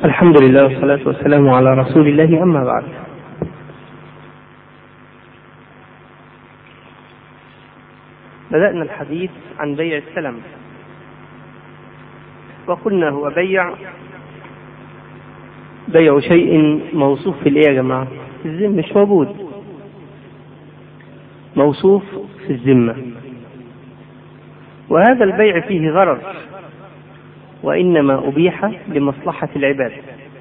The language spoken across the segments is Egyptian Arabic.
الحمد لله والصلاة والسلام على رسول الله أما بعد بدأنا الحديث عن بيع السلم وقلنا هو بيع بيع شيء موصوف في الايه يا جماعه في الذمه مش موجود موصوف في الذمه وهذا البيع فيه غرر وانما ابيح لمصلحه العباد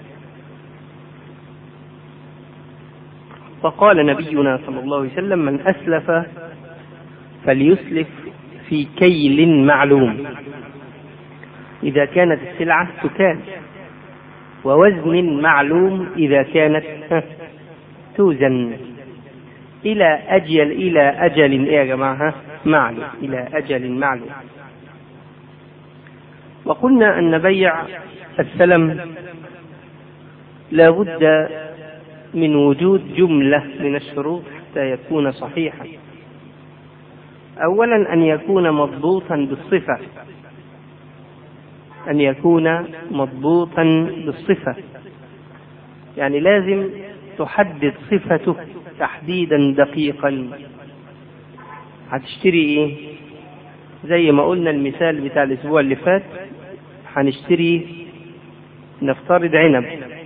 فقال نبينا صلى الله عليه وسلم من اسلف فليسلف في كيل معلوم إذا كانت السلعة تكال ووزن معلوم إذا كانت توزن إلى أجل إلى أجل إيه يا جماعة معلوم إلى أجل معلوم وقلنا أن بيع السلم لا بد من وجود جملة من الشروط حتى يكون صحيحا أولا أن يكون مضبوطا بالصفة أن يكون مضبوطا بالصفة يعني لازم تحدد صفته تحديدا دقيقا هتشتري ايه زي ما قلنا المثال بتاع الاسبوع اللي فات هنشتري نفترض عنب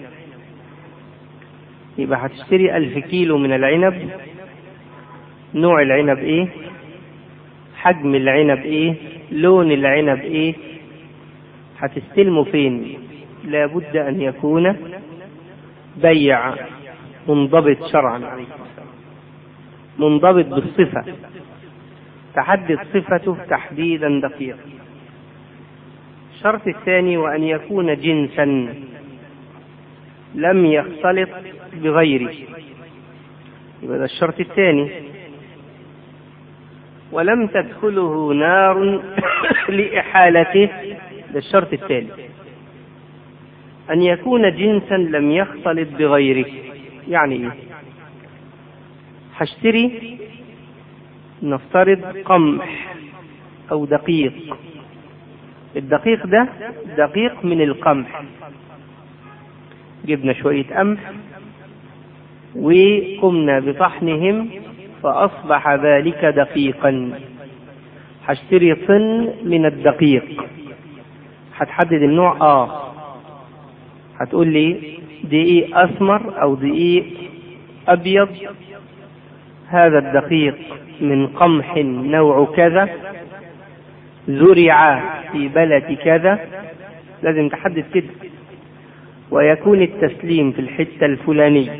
يبقى هتشتري ألف كيلو من العنب نوع العنب ايه حجم العنب ايه لون العنب ايه هتستلمه فين لابد ان يكون بيع منضبط شرعا عليه منضبط بالصفه تحدد صفته تحديدا دقيقا الشرط الثاني وان يكون جنسا لم يختلط بغيره يبقى ده الشرط الثاني ولم تدخله نار لإحالته ده الشرط الثالث أن يكون جنسا لم يختلط بغيره يعني إيه؟ هشتري نفترض قمح أو دقيق الدقيق ده دقيق من القمح جبنا شوية قمح وقمنا بطحنهم فأصبح ذلك دقيقا هشتري طن من الدقيق هتحدد النوع اه هتقول لي دقيق اسمر او دقيق ابيض هذا الدقيق من قمح نوع كذا زرع في بلد كذا لازم تحدد كده ويكون التسليم في الحتة الفلانية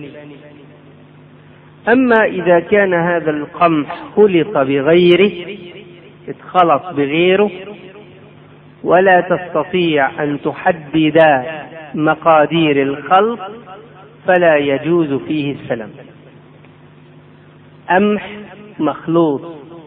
أما إذا كان هذا القمح خلط بغيره اتخلط بغيره ولا تستطيع أن تحدد مقادير الخلط فلا يجوز فيه السلام قمح مخلوط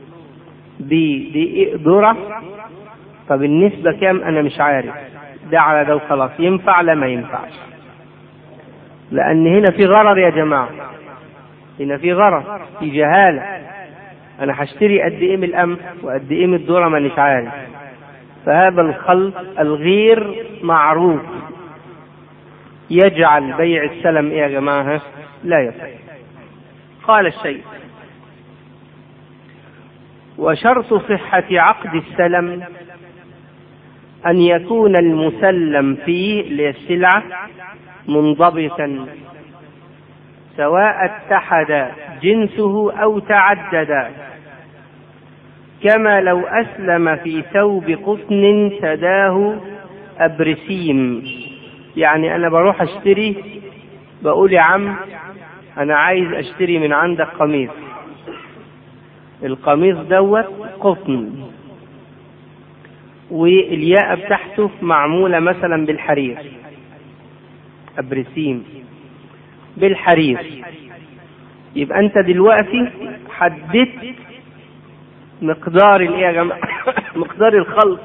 بدقيق ذرة فبالنسبة كام أنا مش عارف ده على ده وخلاص ينفع لا ما ينفعش لأن هنا في غرر يا جماعة هنا في غرر في جهالة أنا هشتري قد إيه من القمح وقد إيه من الذرة مانيش عارف فهذا الخلط الغير معروف يجعل بيع السلم إيه يا جماعة لا يصح قال الشيخ وشرط صحة عقد السلم أن يكون المسلم فيه للسلعة منضبطا سواء اتحد جنسه أو تعدد كما لو أسلم في ثوب قطن سداه أبرسيم يعني أنا بروح أشتري بقول يا عم أنا عايز أشتري من عندك قميص القميص دوت قطن والياقة بتاعته معمولة مثلا بالحرير أبرسيم بالحرير يبقى أنت دلوقتي حددت مقدار الايه يا جماعه مقدار الخلط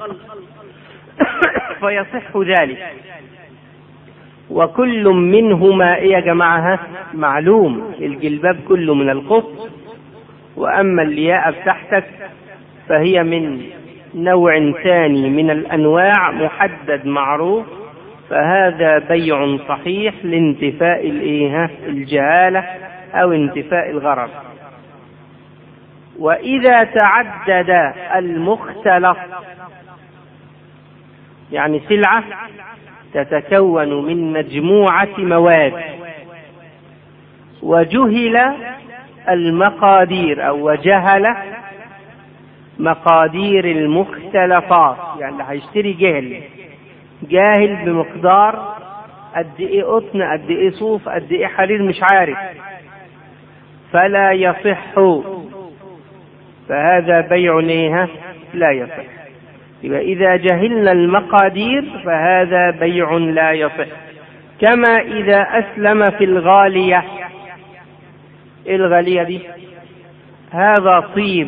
فيصح ذلك وكل منهما ايه يا جماعه معلوم الجلباب كله من القط واما الياقه بتاعتك فهي من نوع ثاني من الانواع محدد معروف فهذا بيع صحيح لانتفاء الايه الجهالة او انتفاء الغرض واذا تعدد المختلط يعني سلعة تتكون من مجموعة مواد وجهل المقادير أو وجهل مقادير المختلطات يعني اللي هيشتري جهل جاهل بمقدار قد ايه قطن قد ايه صوف قد ايه حرير مش عارف فلا يصح فهذا بيع ايه لا يصح يبقى إذا جهلنا المقادير فهذا بيع لا يصح كما إذا أسلم في الغالية إيه الغالية دي هذا طيب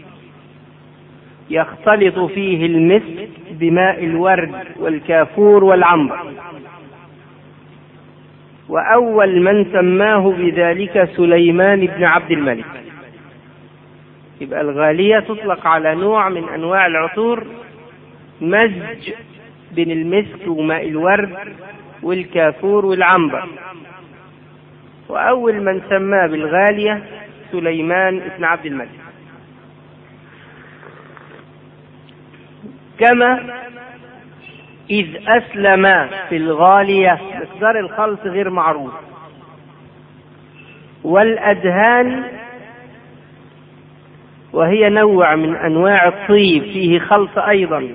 يختلط فيه المسك بماء الورد والكافور والعنبر وأول من سماه بذلك سليمان بن عبد الملك يبقى الغالية تطلق على نوع من أنواع العطور مزج بين المسك وماء الورد والكافور والعنبر وأول من سماه بالغالية سليمان بن عبد الملك كما إذ أسلم في الغالية مقدار الخلط غير معروف والأدهان وهي نوع من أنواع الطيب فيه خلط أيضا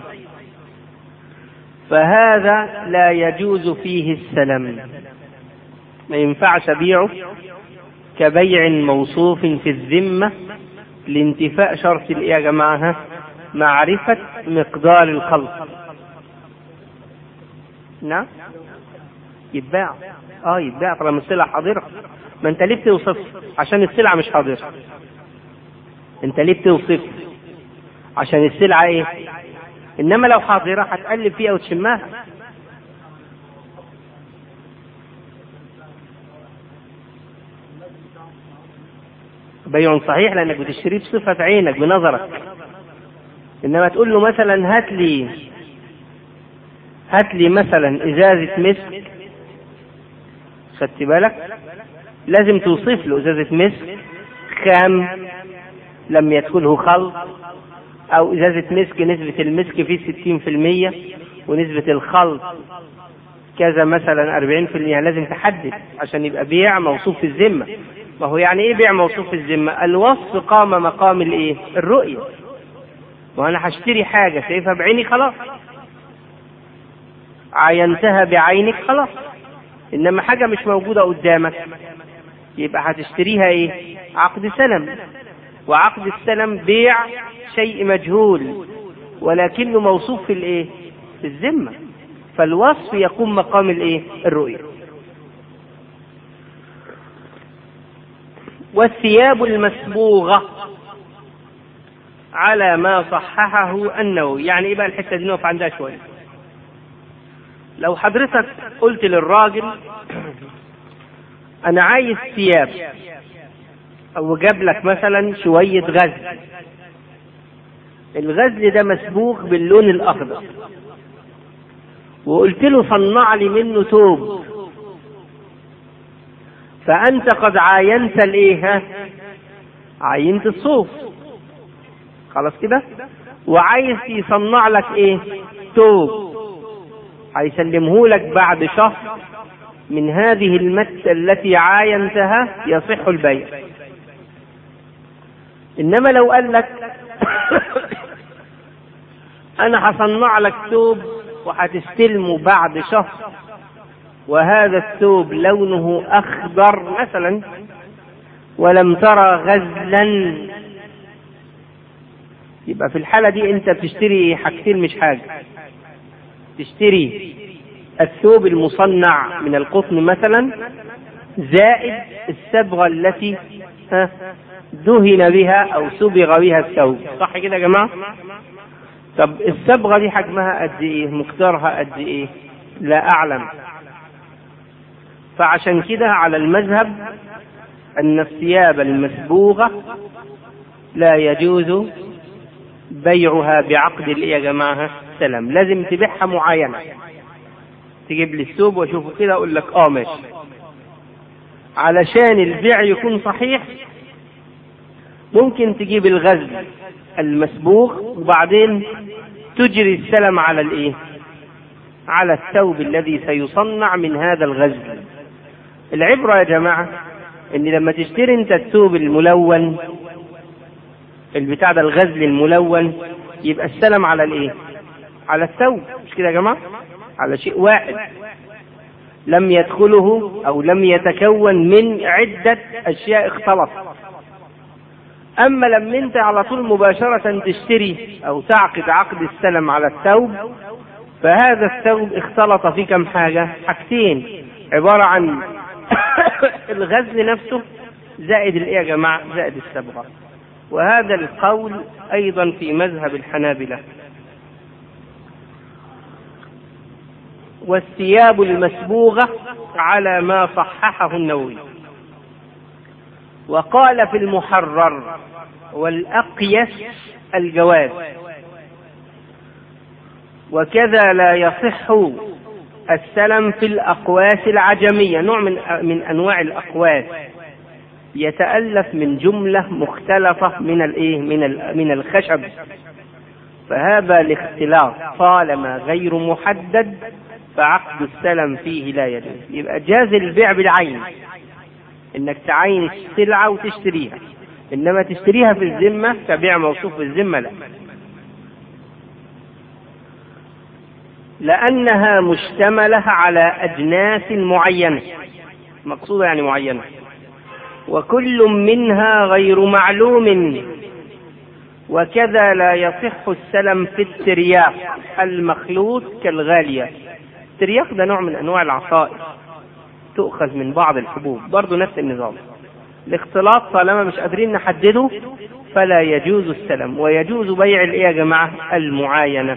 فهذا لا يجوز فيه السلم ما ينفعش بيعه كبيع موصوف في الذمة لانتفاء شرط الايه يا جماعة معرفة مقدار الخلط نعم يتباع اه يتباع طالما السلعة حاضرة ما انت ليه بتوصف عشان السلعة مش حاضرة انت ليه بتوصف عشان السلعة ايه انما لو حاضرة هتقلب فيها وتشمها بيع صحيح لانك بتشتريه بصفة عينك بنظرك انما تقول له مثلا هات لي هات لي مثلا ازازة مسك خدت بالك لازم توصف له ازازة مسك خام لم يدخله خلط او ازازة مسك نسبة المسك فيه ستين في المية ونسبة الخلط كذا مثلا أربعين في المية لازم تحدد عشان يبقى بيع موصوف في الذمة ما هو يعني ايه بيع موصوف في الذمة الوصف قام مقام الايه الرؤية وانا هشتري حاجة شايفها بعيني خلاص عينتها بعينك خلاص انما حاجة مش موجودة قدامك يبقى هتشتريها ايه عقد سلم وعقد السلم بيع شيء مجهول ولكنه موصوف في الايه في الذمة فالوصف يقوم مقام الايه الرؤية والثياب المسبوغة على ما صححه النووي يعني ايه بقى الحته دي نقف عندها شويه لو حضرتك قلت للراجل انا عايز ثياب او جاب لك مثلا شويه غزل الغزل ده مسبوغ باللون الاخضر وقلت له صنع لي منه ثوب فانت قد عاينت الايه عاينت الصوف خلاص كده وعايز يصنع لك ايه ثوب هيسلمه لك بعد شهر من هذه المسة التي عاينتها يصح البيع انما لو قال لك انا هصنع لك ثوب وهتستلمه بعد شهر وهذا الثوب لونه اخضر مثلا ولم ترى غزلا يبقى في الحالة دي انت بتشتري حاجتين مش حاجة تشتري الثوب المصنع من القطن مثلا زائد الصبغة التي دهن بها او صبغ بها الثوب صح كده يا جماعة طب الصبغة دي حجمها قد ايه مقدارها قد ايه لا اعلم فعشان كده على المذهب ان الثياب المسبوغة لا يجوز بيعها بعقد الايه يا جماعه سلام لازم تبيعها معاينه تجيب لي الثوب واشوفه كده اقول لك اه ماشي علشان البيع يكون صحيح ممكن تجيب الغزل المسبوغ وبعدين تجري السلم على الايه على الثوب الذي سيصنع من هذا الغزل العبرة يا جماعة ان لما تشتري انت الثوب الملون البتاع ده الغزل الملون يبقى السلم على الايه على الثوب مش كده يا جماعة على شيء واحد لم يدخله او لم يتكون من عدة اشياء اختلطت اما لما انت على طول مباشرة تشتري او تعقد عقد السلم على الثوب فهذا الثوب اختلط فيه كم حاجة حاجتين عبارة عن الغزل نفسه زائد الايه يا جماعة زائد الصبغة وهذا القول ايضا في مذهب الحنابلة والثياب المسبوغة على ما صححه النووي وقال في المحرر والأقيس الجواز وكذا لا يصح السلم في الأقواس العجمية نوع من من أنواع الأقواس يتألف من جملة مختلفة من الإيه من من الخشب فهذا الاختلاط طالما غير محدد فعقد السلم فيه لا يجوز يبقى جاز البيع بالعين انك تعين السلعة وتشتريها انما تشتريها في الذمة كبيع موصوف في الذمة لا لأنها مشتملة على أجناس معينة مقصودة يعني معينة وكل منها غير معلوم وكذا لا يصح السلم في الترياق المخلوط كالغالية الترياق ده نوع من أنواع العصائر تؤخذ من بعض الحبوب برضه نفس النظام الاختلاط طالما مش قادرين نحدده فلا يجوز السلم ويجوز بيع الايه يا جماعه المعاينه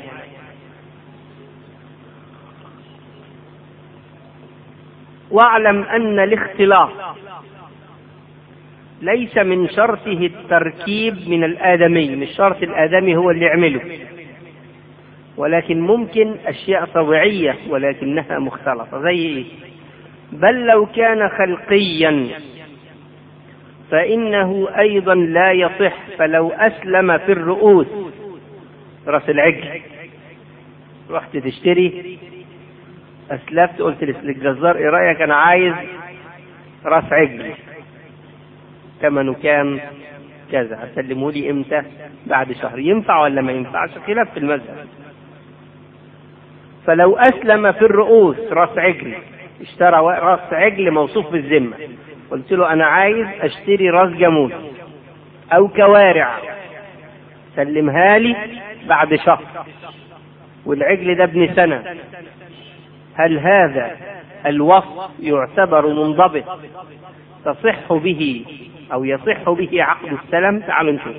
واعلم ان الاختلاط ليس من شرطه التركيب من الادمي مش شرط الادمي هو اللي يعمله ولكن ممكن اشياء طبيعيه ولكنها مختلطه زي ايه بل لو كان خلقيا فإنه أيضا لا يصح فلو أسلم في الرؤوس رأس العجل رحت تشتري أسلفت قلت للجزار إيه رأيك أنا عايز رأس عجل ثمنه كام كذا هتسلمه لي إمتى بعد شهر ينفع ولا ما ينفعش خلاف في المذهب فلو أسلم في الرؤوس رأس عجل اشترى راس عجل موصوف بالذمة قلت له أنا عايز أشتري راس جاموس أو كوارع سلمها لي بعد شهر والعجل ده ابن سنة هل هذا الوصف يعتبر منضبط تصح به أو يصح به عقد السلم تعالوا نشوف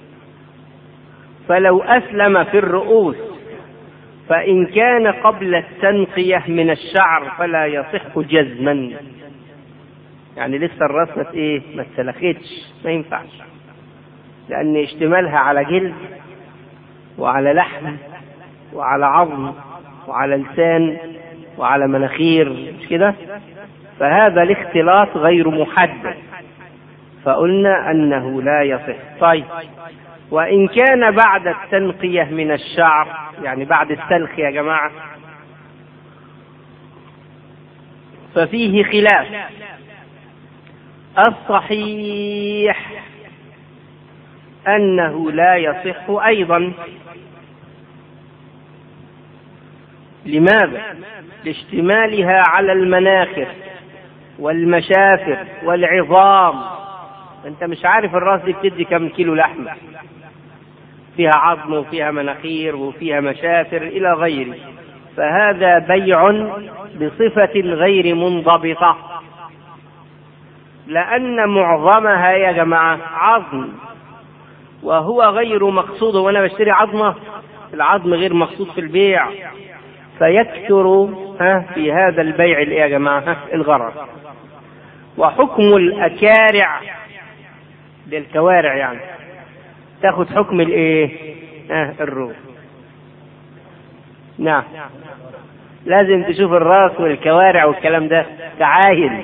فلو أسلم في الرؤوس فإن كان قبل التنقية من الشعر فلا يصح جزما يعني لسه الراس ما ايه ما اتسلختش ما ينفعش لأن اشتمالها على جلد وعلى لحم وعلى عظم وعلى لسان وعلى مناخير مش كده فهذا الاختلاط غير محدد فقلنا أنه لا يصح طيب وإن كان بعد التنقية من الشعر يعني بعد السلخ يا جماعة ففيه خلاف الصحيح أنه لا يصح أيضا لماذا؟ لاشتمالها على المناخر والمشافر والعظام انت مش عارف الراس دي بتدي كم كيلو لحمه فيها عظم وفيها مناخير وفيها مشافر الى غيره فهذا بيع بصفه غير منضبطه لان معظمها يا جماعه عظم وهو غير مقصود وانا بشتري عظمه العظم غير مقصود في البيع فيكثر ها في هذا البيع الايه يا جماعه الغرر وحكم الاكارع للكوارع يعني تاخد حكم الايه آه الروح نعم لازم تشوف الراس والكوارع والكلام ده تعاين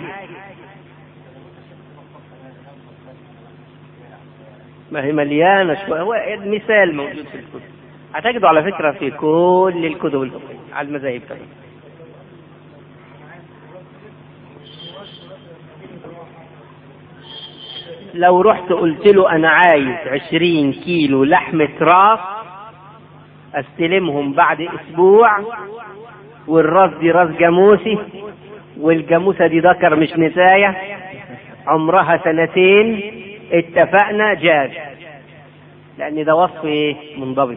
ما هي مليانة شوية هو مثال موجود في الكتب هتجده على فكرة في كل الكتب الفقهية على المذاهب كمان لو رحت قلت له أنا عايز عشرين كيلو لحمة راس استلمهم بعد أسبوع والراس دي راس جاموسي والجاموسة دي ذكر مش نساية عمرها سنتين اتفقنا جاز لأن ده وصف إيه؟ منضبط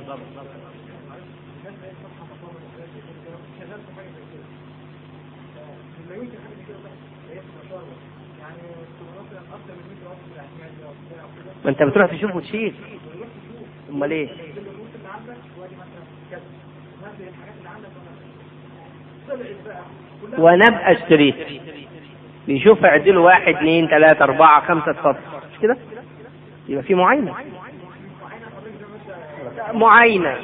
ما انت بتروح تشوف وتشيل امال ايه وانا ابقى اشتريه بيشوف يعدله واحد اثنين ثلاثة أربعة خمسة اتفضل مش كده؟ يبقى في معاينة معاينة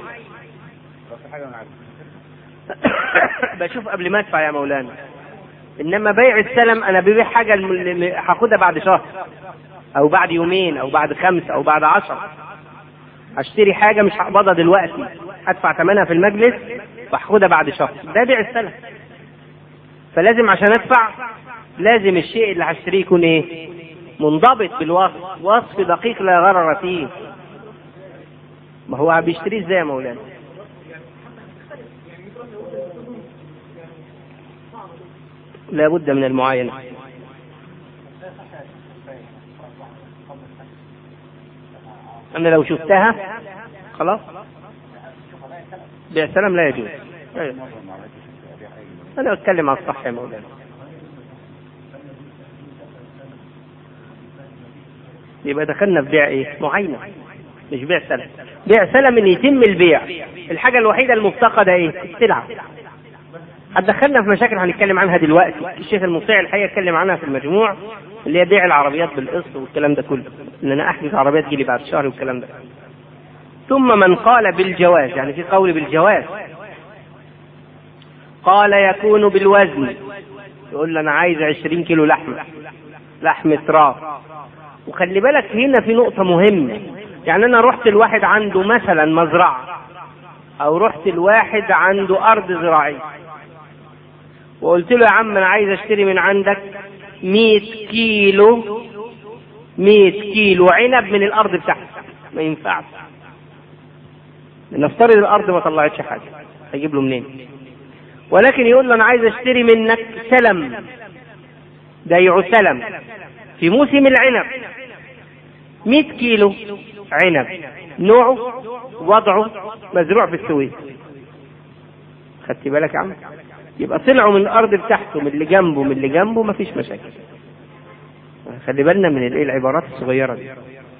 بشوف قبل ما ادفع يا مولانا انما بيع السلم انا ببيع حاجة الم- هاخدها بعد شهر او بعد يومين او بعد خمسة او بعد عشر هشتري حاجة مش هقبضها دلوقتي ادفع ثمنها في المجلس وهاخدها بعد شهر ده بيع السلم فلازم عشان ادفع لازم الشيء اللي هشتريه يكون ايه منضبط بالوصف وصف دقيق لا غرر فيه ما هو بيشتريه ازاي يا مولانا لابد من المعاينة أنا لو شفتها خلاص بيع سلام لا يجوز لا يجوز. أنا أتكلم عن الصح يا مولانا يبقى دخلنا في بيع ايه؟ معاينة مش بيع سلم بيع سلم ان يتم البيع الحاجة الوحيدة المفتقدة ايه؟ السلعة هتدخلنا في مشاكل هنتكلم عنها دلوقتي الشيخ المطيع الحقيقة اتكلم عنها في المجموع اللي هي بيع العربيات بالقسط والكلام ده كله ان انا احجز عربيات تجيلي بعد شهر والكلام ده ثم من قال بالجواز يعني في قول بالجواز قال يكون بالوزن يقول له انا عايز عشرين كيلو لحمة لحمة راس وخلي بالك هنا في نقطة مهمة يعني أنا رحت الواحد عنده مثلا مزرعة أو رحت الواحد عنده أرض زراعية وقلت له يا عم أنا عايز أشتري من عندك مية كيلو مية كيلو عنب من الأرض بتاعتك ما ينفعش نفترض الأرض ما طلعتش حاجة هيجيب له منين ولكن يقول له أنا عايز أشتري منك سلم بيع سلم في موسم العنب 100 كيلو عنب نوعه وضعه مزروع في السويس خدت بالك يا عم يبقى طلعوا من الارض بتاعته من اللي جنبه من اللي جنبه مفيش مشاكل خلي بالنا من الايه العبارات الصغيره دي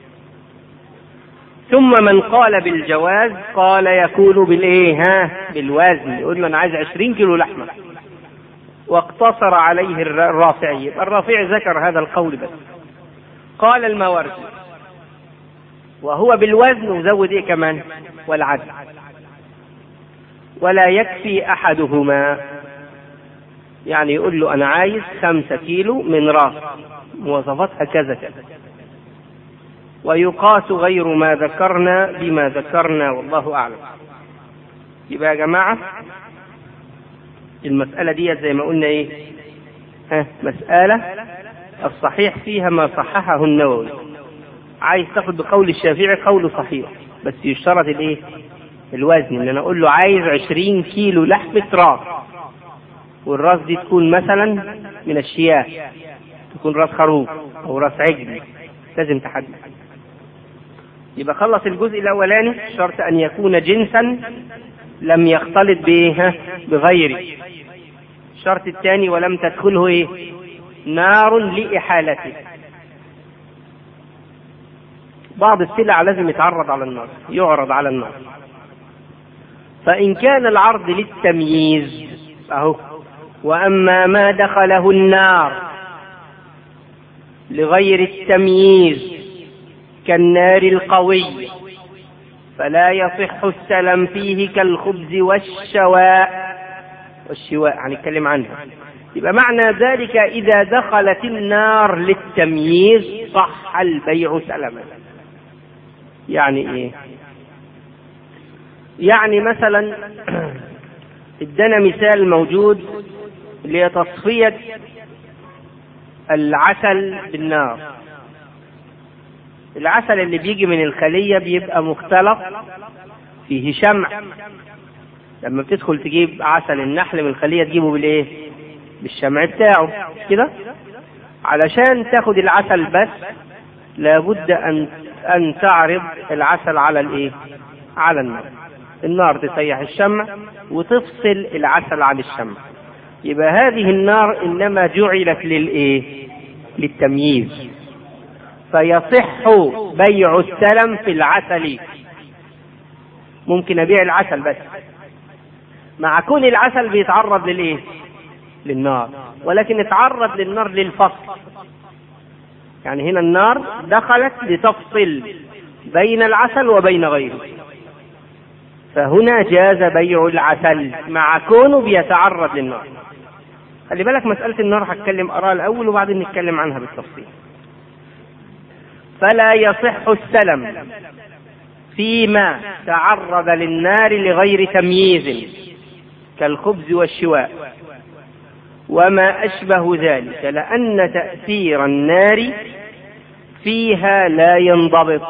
ثم من قال بالجواز قال يكون بالايه ها بالوزن يقول له انا عايز 20 كيلو لحمه واقتصر عليه الرافعي يبقى الرافعي ذكر هذا القول بس قال الماوردي وهو بالوزن وزود ايه كمان والعدل ولا يكفي احدهما يعني يقول له انا عايز خمسة كيلو من راس مواصفاتها كذا كذا ويقاس غير ما ذكرنا بما ذكرنا والله اعلم يبقى يا جماعه المسألة دي زي ما قلنا ايه ها مسألة الصحيح فيها ما صححه النووي عايز تاخد بقول الشافعي قوله صحيح بس يشترط الايه الوزن ان انا اقول له عايز عشرين كيلو لحمة راس والراس دي تكون مثلا من الشياه تكون راس خروف او راس عجل لازم تحدد يبقى خلص الجزء الاولاني شرط ان يكون جنسا لم يختلط بايه بغيره الشرط الثاني ولم تدخله ايه نار لإحالته بعض السلع لازم يتعرض على النار يعرض على النار فإن كان العرض للتمييز أهو وأما ما دخله النار لغير التمييز كالنار القوي فلا يصح السلم فيه كالخبز والشواء والشواء هنتكلم عنها يبقى معنى ذلك إذا دخلت النار للتمييز صح البيع سلما يعني إيه يعني مثلا ادانا مثال موجود لتصفية العسل بالنار العسل اللي بيجي من الخلية بيبقى مختلط فيه شمع لما بتدخل تجيب عسل النحل من الخلية تجيبه بالايه بالشمع بتاعه كده علشان تاخد العسل بس لابد ان ان تعرض العسل على الايه على النار النار تسيح الشمع وتفصل العسل عن الشمع يبقى هذه النار انما جعلت للايه للتمييز فيصح بيع السلم في العسل ممكن ابيع العسل بس مع كون العسل بيتعرض للايه للنار ولكن اتعرض للنار للفصل يعني هنا النار دخلت لتفصل بين العسل وبين غيره فهنا جاز بيع العسل مع كونه بيتعرض للنار خلي بالك مسألة النار هتكلم أراها الأول وبعدين نتكلم عنها بالتفصيل فلا يصح السلم فيما تعرض للنار لغير تمييز كالخبز والشواء وما أشبه ذلك لأن تأثير النار فيها لا ينضبط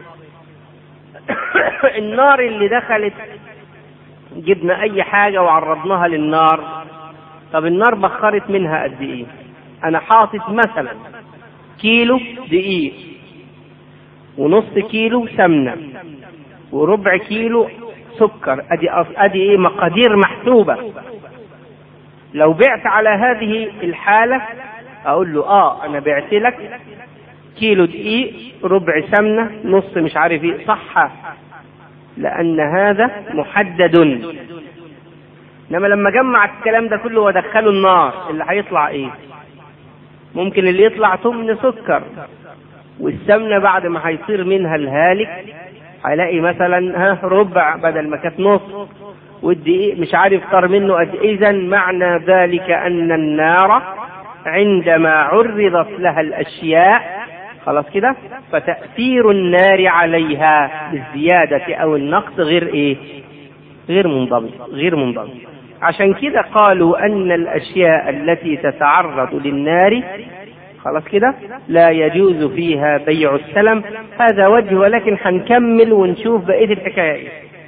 النار اللي دخلت جبنا أي حاجة وعرضناها للنار طب النار بخرت منها قد إيه؟ أنا حاطط مثلا كيلو دقيق ونص كيلو سمنة وربع كيلو سكر ادي ادي ايه مقادير محسوبة لو بعت على هذه الحالة اقول له اه انا بعت لك كيلو دقيق ربع سمنة نص مش عارف ايه صح لان هذا محدد انما لما جمع الكلام ده كله وادخله النار اللي هيطلع ايه ممكن اللي يطلع تمن سكر والسمنه بعد ما هيصير منها الهالك هيلاقي مثلا ها ربع بدل ما كانت نص والدقيق مش عارف طار منه قد اذا معنى ذلك ان النار عندما عرضت لها الاشياء خلاص كده فتأثير النار عليها بالزيادة أو النقص غير إيه؟ غير منضبط غير منضبط عشان كده قالوا أن الأشياء التي تتعرض للنار خلاص كده لا يجوز فيها بيع السلم هذا وجه ولكن هنكمل ونشوف بقية الحكاية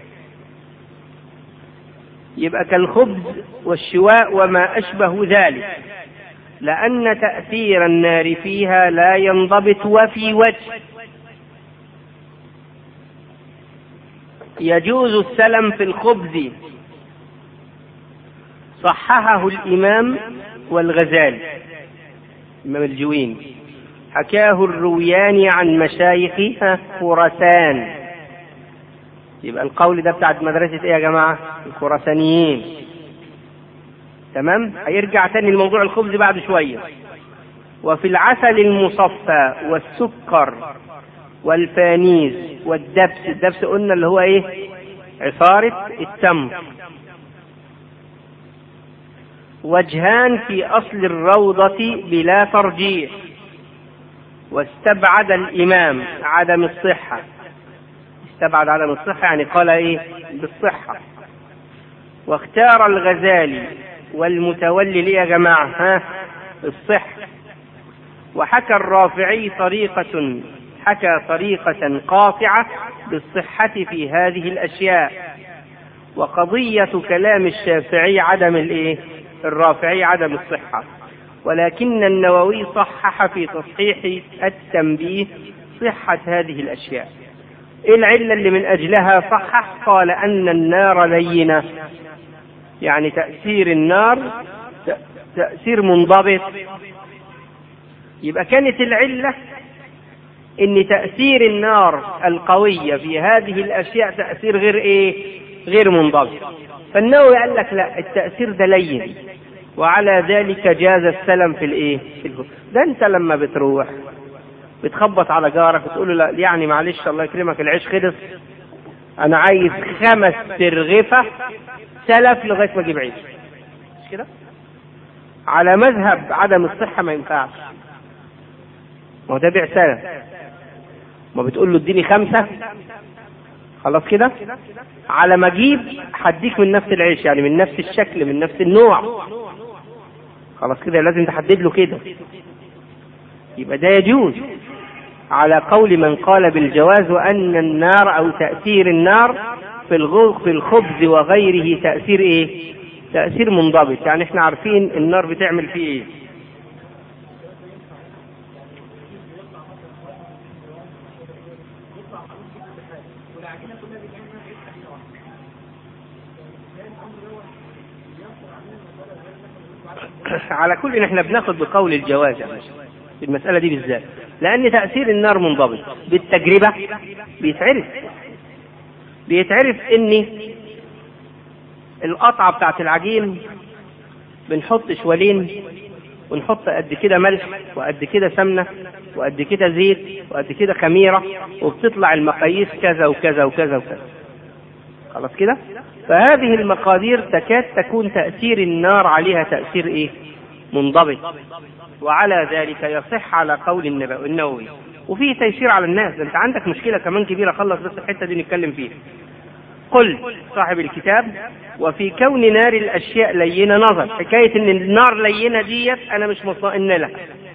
يبقى كالخبز والشواء وما أشبه ذلك لأن تأثير النار فيها لا ينضبط وفي وجه يجوز السلم في الخبز صححه الإمام والغزالي الإمام الجويني حكاه الروياني عن مشايخ خراسان يبقى القول ده بتاعت مدرسة ايه يا جماعة الخراسانيين تمام هيرجع تاني لموضوع الخبز بعد شوية وفي العسل المصفى والسكر والفانيز والدبس الدبس قلنا اللي هو ايه عصارة التمر وجهان في أصل الروضة بلا ترجيح واستبعد الإمام عدم الصحة استبعد عدم الصحة يعني قال إيه بالصحة واختار الغزالي والمتولي ليه يا جماعة ها الصحة وحكى الرافعي طريقة حكى طريقة قاطعة بالصحة في هذه الأشياء وقضية كلام الشافعي عدم الإيه الرافعي عدم الصحة ولكن النووي صحح في تصحيح التنبيه صحة هذه الأشياء إيه العلة اللي من أجلها صحح قال أن النار لينة يعني تأثير النار تأثير منضبط يبقى كانت العلة ان تأثير النار القوية في هذه الأشياء تأثير غير إيه؟ غير منضبط. فالنووي قال لك لا التأثير ده لين وعلى ذلك جاز السلم في الإيه؟ في الهو. ده أنت لما بتروح بتخبط على جارك وتقول له لا يعني معلش الله يكرمك العيش خلص أنا عايز خمس ترغفة سلف لغاية ما أجيب عيش. كده على مذهب عدم الصحة ما ينفعش ما هو ده بيع سلم ما بتقول له اديني خمسة خلاص كده على ما اجيب هديك من نفس العيش يعني من نفس الشكل من نفس النوع خلاص كده لازم تحدد له كده يبقى ده يجوز على قول من قال بالجواز وأن النار أو تأثير النار في في الخبز وغيره تأثير إيه؟ تأثير منضبط يعني احنا عارفين النار بتعمل فيه إيه؟ على كل احنا بناخد بقول الجواز يعني في المسألة دي بالذات لأن تأثير النار منضبط بالتجربة بيتعرف بيتعرف إن القطعة بتاعت العجين بنحط شوالين ونحط قد كده ملح وقد كده سمنة وقد كده زيت وقد كده خميرة وبتطلع المقاييس كذا وكذا وكذا وكذا خلاص كده فهذه المقادير تكاد تكون تأثير النار عليها تأثير ايه منضبط وعلى ذلك يصح على قول النووي وفيه تيسير على الناس انت عندك مشكله كمان كبيره خلص بس الحته دي نتكلم فيها قل صاحب الكتاب وفي كون نار الاشياء لينه نظر حكايه ان النار لينه ديت انا مش مطمئن لها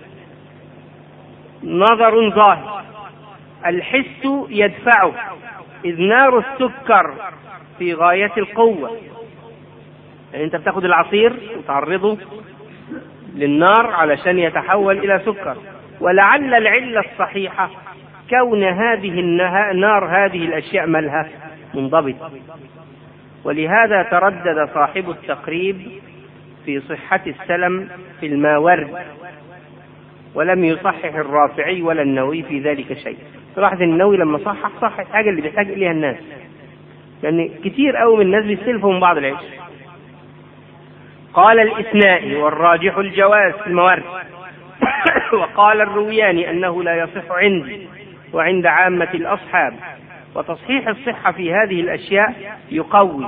نظر ظاهر الحس يدفعه اذ نار السكر في غايه القوه يعني انت بتاخد العصير وتعرضه للنار علشان يتحول إلى سكر ولعل العلة الصحيحة كون هذه النار هذه الأشياء ملها منضبط ولهذا تردد صاحب التقريب في صحة السلم في الماورد ولم يصحح الرافعي ولا النووي في ذلك شيء تلاحظ النووي لما صحح صحح الحاجة اللي بيحتاج إليها الناس لأن يعني كتير قوي من الناس بيستلفوا من بعض العيش قال الإثنائي والراجح الجواز في الموارد وقال الروياني أنه لا يصح عندي وعند عامة الأصحاب وتصحيح الصحة في هذه الأشياء يقوي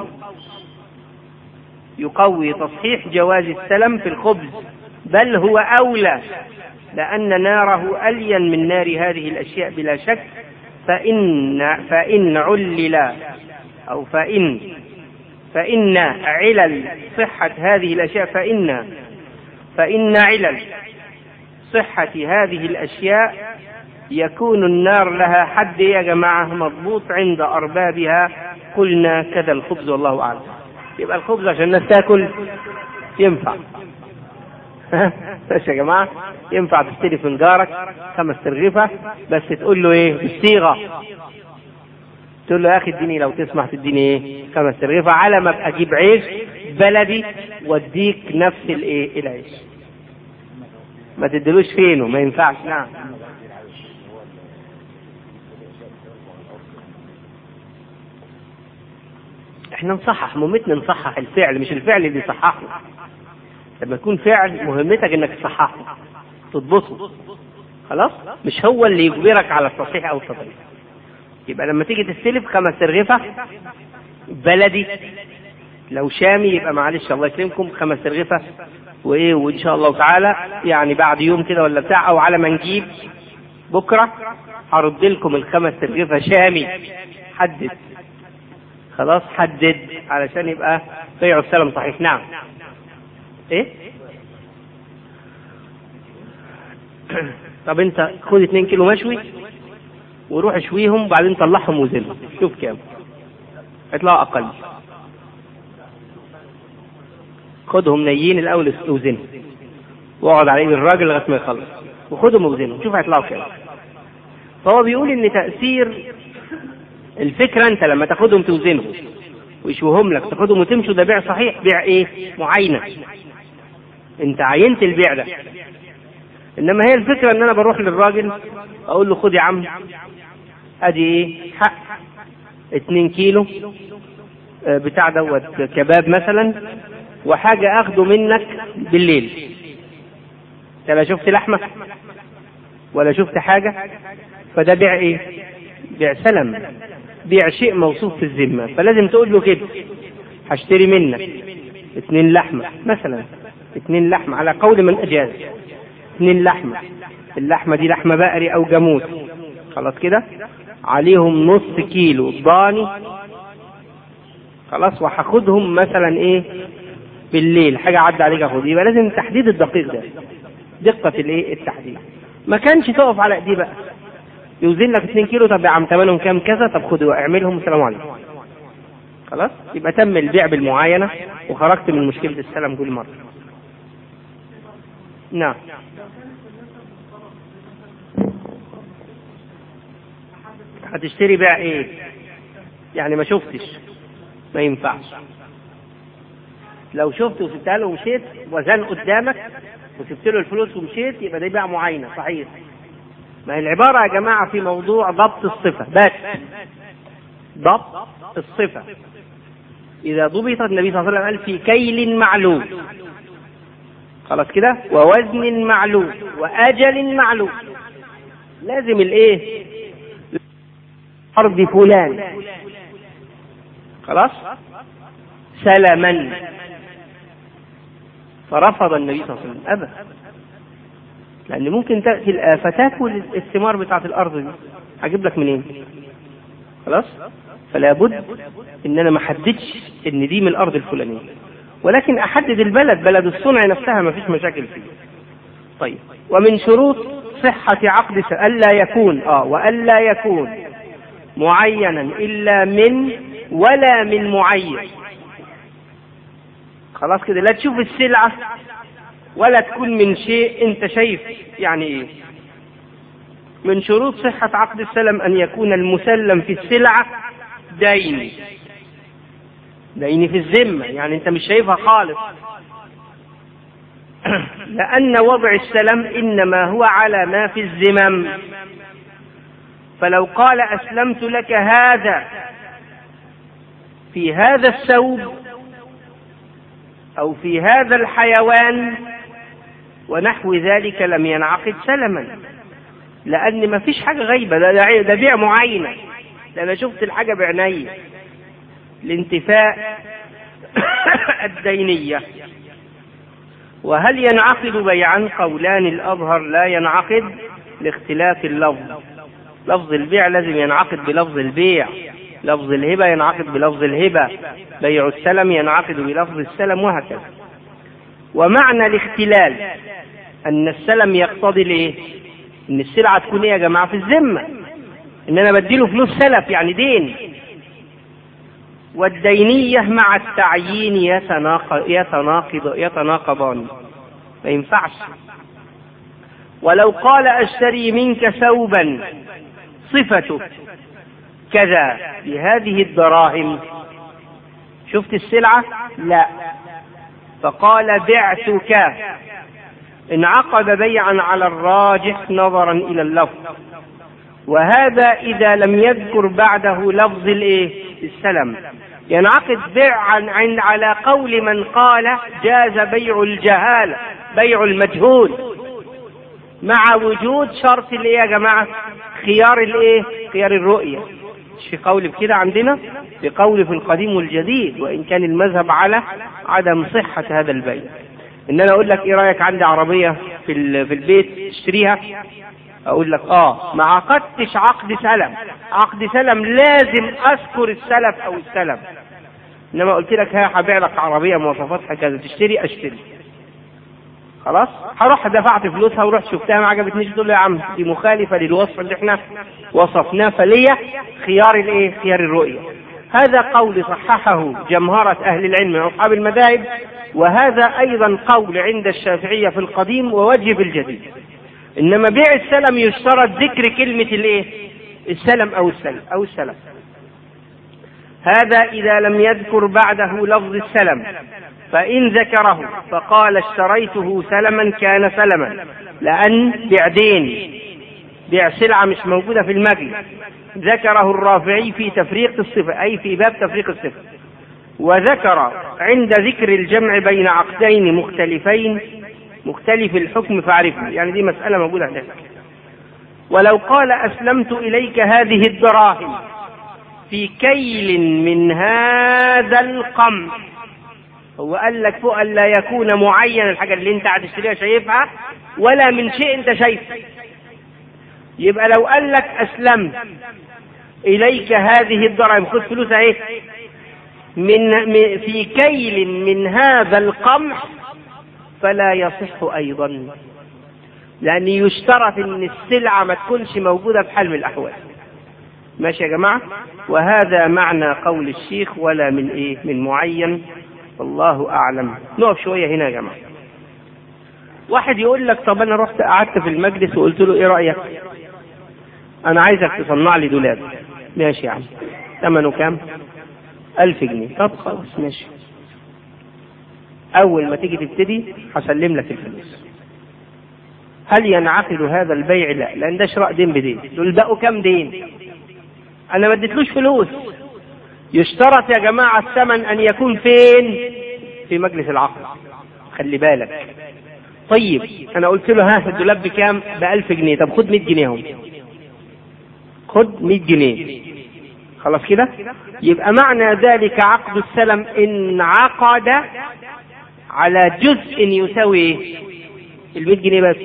يقوي تصحيح جواز السلم في الخبز بل هو أولى لأن ناره ألين من نار هذه الأشياء بلا شك فإن فإن علل أو فإن فإن علل صحة هذه الأشياء فإن فإن علل صحة هذه الأشياء يكون النار لها حد يا جماعة مضبوط عند أربابها قلنا كذا الخبز والله أعلم يبقى الخبز عشان الناس تاكل ينفع ماشي يا جماعة ينفع تشتري من جارك خمس ترغيفة بس تقول له ايه بالصيغة تقول له يا اخي اديني لو تسمح تديني ايه خمس ترغيفة على ما ابقى اجيب عيش بلدي واديك نفس الايه العيش ما تدلوش فينه ما ينفعش نعم احنا نصحح مهمتنا نصحح الفعل مش الفعل اللي يصححه لما يكون فعل مهمتك انك تصححه تضبطه خلاص مش هو اللي يجبرك على التصحيح او التضعيف يبقى لما تيجي تستلف خمس ترغيفة بلدي لو شامي يبقى معلش الله يكرمكم خمس ترغيفة وايه وان شاء الله تعالى يعني بعد يوم كده ولا بتاع او على ما نجيب بكره هرد لكم الخمس ترغيفة شامي حدد خلاص حدد علشان يبقى بيع السلم صحيح نعم ايه طب انت خد 2 كيلو مشوي وروح اشويهم وبعدين طلعهم وزنهم شوف كام هيطلعوا اقل خدهم نيين الاول اوزنهم واقعد على ايد الراجل لغايه ما يخلص وخدهم وزنهم شوف هيطلعوا كام فهو بيقول ان تاثير الفكره انت لما تاخدهم توزنهم ويشوهم لك تاخدهم وتمشوا ده بيع صحيح بيع ايه معاينه انت عينت البيع ده انما هي الفكره ان انا بروح للراجل اقول له خد يا عم ادي ايه حق اتنين كيلو بتاع دوت كباب مثلا وحاجة اخده منك بالليل انت لا شفت لحمة ولا شفت حاجة فده بيع ايه بيع سلم بيع شيء موصوف في الذمة فلازم تقول له كده هشتري منك اثنين لحمة مثلا اثنين لحمة على قول من أجاز اثنين لحمة اللحمة دي لحمة بقري أو جاموس خلاص كده عليهم نص كيلو ضاني خلاص وهاخدهم مثلا ايه بالليل حاجة عدى عليك اخد يبقى لازم التحديد الدقيق ده دقة الايه التحديد ما كانش تقف على ايديه بقى يوزن لك 2 كيلو طب يا عم ثمنهم كام كذا طب خدوا اعملهم السلام عليكم خلاص يبقى تم البيع بالمعاينة وخرجت من مشكلة السلم كل مرة نعم هتشتري بيع ايه يعني ما شفتش ما ينفعش لو شفت وسبتها له ومشيت وزن قدامك وسبت له الفلوس ومشيت يبقى ده بيع معاينه صحيح ما هي العبارة يا جماعة في موضوع ضبط الصفة بس ضبط الصفة إذا ضبطت النبي صلى الله عليه وسلم قال في كيل معلوم خلاص كده ووزن معلوم وأجل معلوم لازم الإيه أرض فلان خلاص سلما فرفض النبي صلى الله عليه وسلم أبى لأن ممكن تأتي الآفة تاكل الثمار بتاعة الأرض دي هجيب لك منين؟ خلاص؟ فلا بد إن أنا ما أحددش إن دي من الأرض الفلانية ولكن أحدد البلد بلد الصنع نفسها ما فيش مشاكل فيه طيب ومن شروط صحة عقد ألا يكون آه وألا يكون معينا إلا من ولا من معين خلاص كده لا تشوف السلعة ولا تكون من شيء انت شايف يعني ايه من شروط صحة عقد السلم أن يكون المسلم في السلعة دين دين في الذمة يعني أنت مش شايفها خالص لأن وضع السلم إنما هو على ما في الذمم فلو قال أسلمت لك هذا في هذا الثوب أو في هذا الحيوان ونحو ذلك لم ينعقد سلما لأن ما فيش حاجة غيبة ده, ده بيع معينة ده أنا شفت الحاجة بعيني لانتفاء الدينية وهل ينعقد بيعا قولان الأظهر لا ينعقد لاختلاف اللفظ لفظ البيع لازم ينعقد بلفظ البيع لفظ الهبة ينعقد بلفظ الهبة بيع السلم ينعقد بلفظ السلم وهكذا ومعنى الاختلال أن السلم يقتضي الإيه؟ إن السلعة تكون إيه يا جماعة في الذمة إن أنا بديله فلوس سلف يعني دين والدينية مع التعيين يتناقض يتناقض يتناقضان ما ينفعش ولو قال أشتري منك ثوبا صفته كذا بهذه الدراهم شفت السلعة لا فقال بعتك انعقد بيعا على الراجح نظرا إلى اللفظ وهذا إذا لم يذكر بعده لفظ الإيه؟ السلم ينعقد بيعا عن على قول من قال جاز بيع الجهالة بيع المجهول مع وجود شرط الايه يا جماعة خيار الايه خيار الرؤية مش في قول بكده عندنا بقول في القديم والجديد وإن كان المذهب على عدم صحة هذا البيع ان انا اقول لك ايه رايك عندي عربيه في في البيت تشتريها اقول لك اه ما عقدتش عقد سلم عقد سلم لازم اذكر السلف او السلم انما قلت لك ها هبيع لك عربيه مواصفاتها كذا تشتري اشتري خلاص هروح دفعت فلوسها ورحت شفتها ما عجبتنيش تقول له يا عم دي مخالفه للوصف اللي احنا وصفناه فليا خيار الايه خيار الرؤيه هذا قول صححه جمهرة أهل العلم من أصحاب المذاهب وهذا أيضا قول عند الشافعية في القديم ووجه في الجديد إنما بيع السلم يشترط ذكر كلمة الإيه؟ السلم أو السلم أو السلم هذا إذا لم يذكر بعده لفظ السلم فإن ذكره فقال اشتريته سلما كان سلما لأن بيع دين بيع سلعة مش موجودة في المجلس ذكره الرافعي في تفريق الصفة أي في باب تفريق الصفة وذكر عند ذكر الجمع بين عقدين مختلفين مختلف الحكم فاعرفه يعني دي مسألة موجودة هناك ولو قال أسلمت إليك هذه الدراهم في كيل من هذا القمح هو قال لك فوق لا يكون معين الحاجة اللي انت هتشتريها شايفها ولا من شيء انت شايفه يبقى لو قال لك اسلمت اليك هذه الدراهم خد فلوس اهي من في كيل من هذا القمح فلا يصح ايضا لان يشترط ان السلعه ما تكونش موجوده في حال من الاحوال ماشي يا جماعه وهذا معنى قول الشيخ ولا من ايه من معين والله اعلم نقف شويه هنا يا جماعه واحد يقول لك طب انا رحت قعدت في المجلس وقلت له ايه رايك انا عايزك تصنع لي دولاب ماشي يا عم ثمنه كام ألف جنيه طب خلاص ماشي أول ما تيجي تبتدي هسلم لك الفلوس هل ينعقد هذا البيع؟ لا لأن ده شراء دين بدين دول بقوا كام دين؟ أنا ما اديتلوش فلوس يشترط يا جماعة الثمن أن يكون فين؟ في مجلس العقد خلي بالك طيب أنا قلت له ها الدولاب بكام؟ ب 1000 جنيه طب خد 100 جنيه اهم خد 100 جنيه خلاص كده يبقى معنى ذلك عقد السلم انعقد على جزء يساوي ايه ال 100 جنيه بس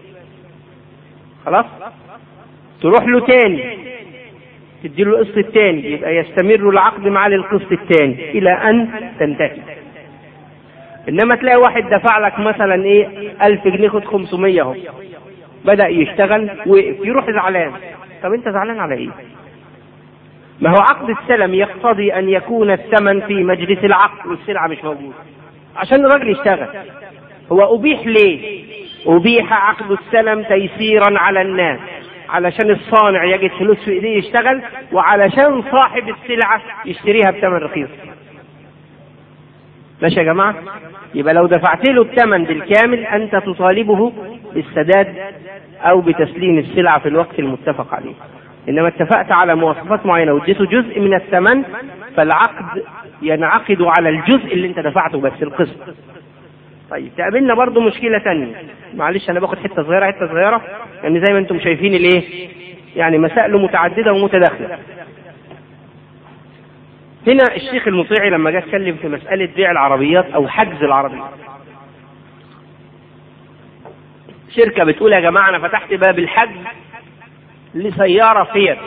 خلاص تروح له تاني تديله القسط التاني يبقى يستمر العقد معاه للقسط التاني الى ان تنتهي انما تلاقي واحد دفع لك مثلا ايه 1000 جنيه خد 500 اهو بدا يشتغل وقف يروح زعلان طب انت زعلان على ايه ما هو عقد السلم يقتضي ان يكون الثمن في مجلس العقد والسلعه مش موجوده عشان الراجل يشتغل هو ابيح ليه ابيح عقد السلم تيسيرا على الناس علشان الصانع يجد فلوس في ايديه يشتغل وعلشان صاحب السلعه يشتريها بثمن رخيص ماشي يا جماعه يبقى لو دفعت له الثمن بالكامل انت تطالبه بالسداد او بتسليم السلعه في الوقت المتفق عليه انما اتفقت على مواصفات معينه واديته جزء من الثمن فالعقد ينعقد على الجزء اللي انت دفعته بس القسط طيب تقابلنا برضو مشكلة تانية معلش أنا باخد حتة صغيرة حتة صغيرة يعني زي ما أنتم شايفين الإيه يعني مسائل متعددة ومتداخلة هنا الشيخ المطيعي لما جه اتكلم في مسألة بيع العربيات أو حجز العربيات شركة بتقول يا جماعة أنا فتحت باب الحجز لسيارة فيت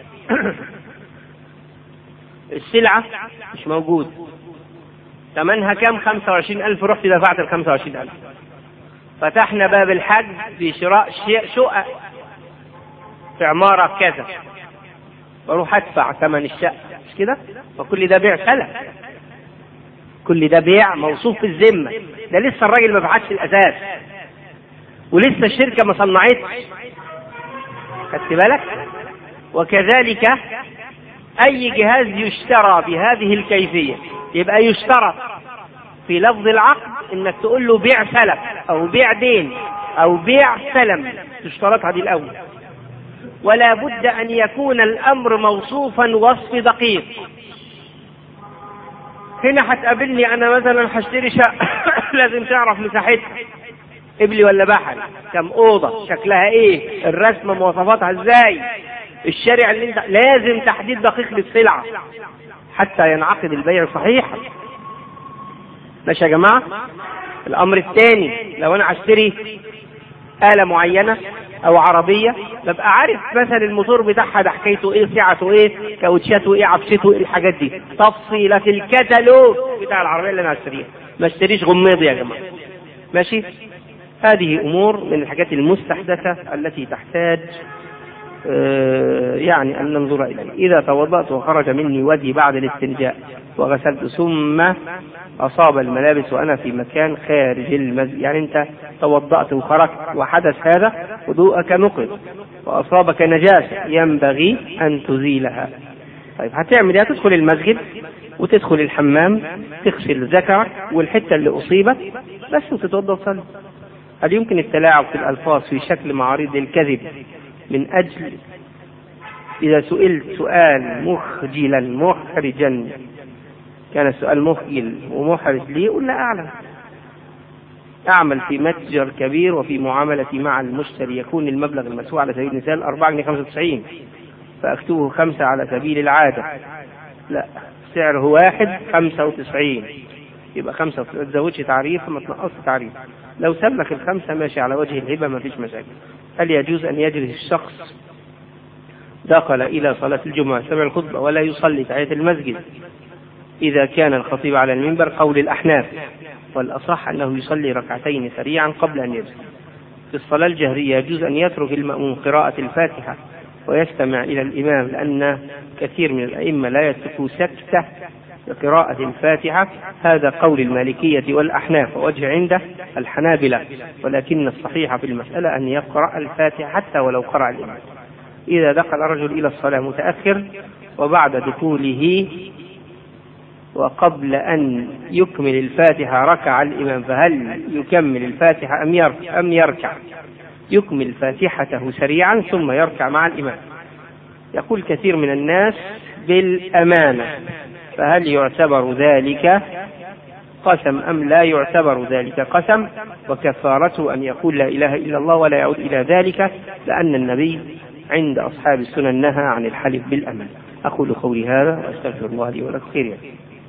السلعة مش موجود ثمنها كام 25000 رحت دفعت ال 25000 فتحنا باب الحجز في شراء شقق في عمارة كذا بروح ادفع ثمن الشقة مش كده؟ فكل ده بيع سلف كل ده بيع موصوف في الذمة ده لسه الراجل ما بعتش الأساس ولسه الشركة ما صنعتش خدت بالك؟ وكذلك أي جهاز يشترى بهذه الكيفية يبقى يشترط في لفظ العقد انك تقول له بيع سلف او بيع دين او بيع سلم تشترطها دي الاول ولا بد ان يكون الامر موصوفا وصف دقيق هنا هتقابلني انا مثلا هشتري شقه لازم تعرف مساحتها قبلي ولا بحر كم اوضه شكلها ايه الرسمه مواصفاتها ازاي الشارع اللي انت لازم تحديد دقيق للسلعه حتى ينعقد البيع صحيحا ماشي يا جماعة الأمر الثاني لو أنا أشتري آلة معينة أو عربية ببقى عارف مثلا الموتور بتاعها ده حكايته إيه سعته إيه كاوتشاته إيه عفشته إيه الحاجات دي تفصيلة الكتالوج بتاع العربية اللي أنا هشتريها ما اشتريش غميض يا جماعة ماشي هذه أمور من الحاجات المستحدثة التي تحتاج يعني أن ننظر إليه إذا توضأت وخرج مني ودي بعد الاستنجاء وغسلت ثم أصاب الملابس وأنا في مكان خارج المسجد يعني أنت توضأت وخرجت وحدث هذا وضوءك نقض وأصابك نجاسة ينبغي أن تزيلها طيب هتعمل ايه؟ تدخل المسجد وتدخل الحمام تغسل ذكرك والحتة اللي أصيبت بس وتتوضأ وتصلي هل يمكن التلاعب في الألفاظ في شكل معارض الكذب من أجل إذا سئلت سؤال مخجلا محرجا كان السؤال مخجل ومحرج لي قل لا أعلم أعمل في متجر كبير وفي معاملتي مع المشتري يكون المبلغ المدفوع على سبيل المثال 4 جنيه 95 فأكتبه خمسة على سبيل العادة لا سعره واحد خمسة وتسعين يبقى خمسة ما تزودش تعريف وما تنقصش تعريف لو ساب لك الخمسة ماشي على وجه الهبة ما فيش مشاكل هل يجوز أن يجلس الشخص دخل إلى صلاة الجمعة سمع الخطبة ولا يصلي تحية المسجد إذا كان الخطيب على المنبر قول الأحناف والأصح أنه يصلي ركعتين سريعا قبل أن يجلس في الصلاة الجهرية يجوز أن يترك المأموم قراءة الفاتحة ويستمع إلى الإمام لأن كثير من الأئمة لا يتركوا سكتة لقراءة الفاتحة هذا قول المالكية والأحناف ووجه عنده الحنابلة ولكن الصحيح في المسألة أن يقرأ الفاتحة حتى ولو قرأ الإمام إذا دخل رجل إلى الصلاة متأخر وبعد دخوله وقبل أن يكمل الفاتحة ركع الإمام فهل يكمل الفاتحة أم يركع, أم يركع يكمل فاتحته سريعا ثم يركع مع الإمام يقول كثير من الناس بالأمانة فهل يعتبر ذلك قسم أم لا يعتبر ذلك قسم وكفارته أن يقول لا إله إلا الله ولا يعود إلى ذلك لأن النبي عند أصحاب السنن نهى عن الحلف بالأمانة أقول قولي هذا وأستغفر الله لي ولكم خير يعني.